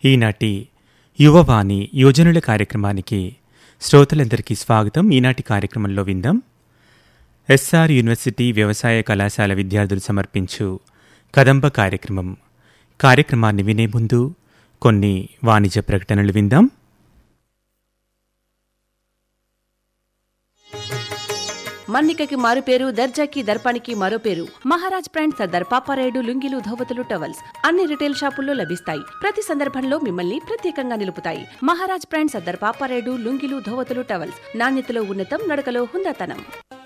ఈనాటి యువవాణి యోజనుల కార్యక్రమానికి శ్రోతలందరికీ స్వాగతం ఈనాటి కార్యక్రమంలో విందాం ఎస్ఆర్ యూనివర్సిటీ వ్యవసాయ కళాశాల విద్యార్థులు సమర్పించు కదంబ కార్యక్రమం కార్యక్రమాన్ని వినే ముందు కొన్ని వాణిజ్య ప్రకటనలు విందాం మన్నికకి మారు పేరు దర్జాకి దర్పానికి మరో పేరు మహారాజ్ బ్రాండ్ సర్దార్ పాపారాయుడు లుంగిలు ధోవతులు టవల్స్ అన్ని రిటైల్ షాపుల్లో లభిస్తాయి ప్రతి సందర్భంలో మిమ్మల్ని ప్రత్యేకంగా నిలుపుతాయి మహారాజ్ బ్రాండ్ సర్దార్ పాపారాయుడు లుంగిలు ధోవతులు టవల్స్ నాణ్యతలో ఉన్నతం నడకలో హుందాతనం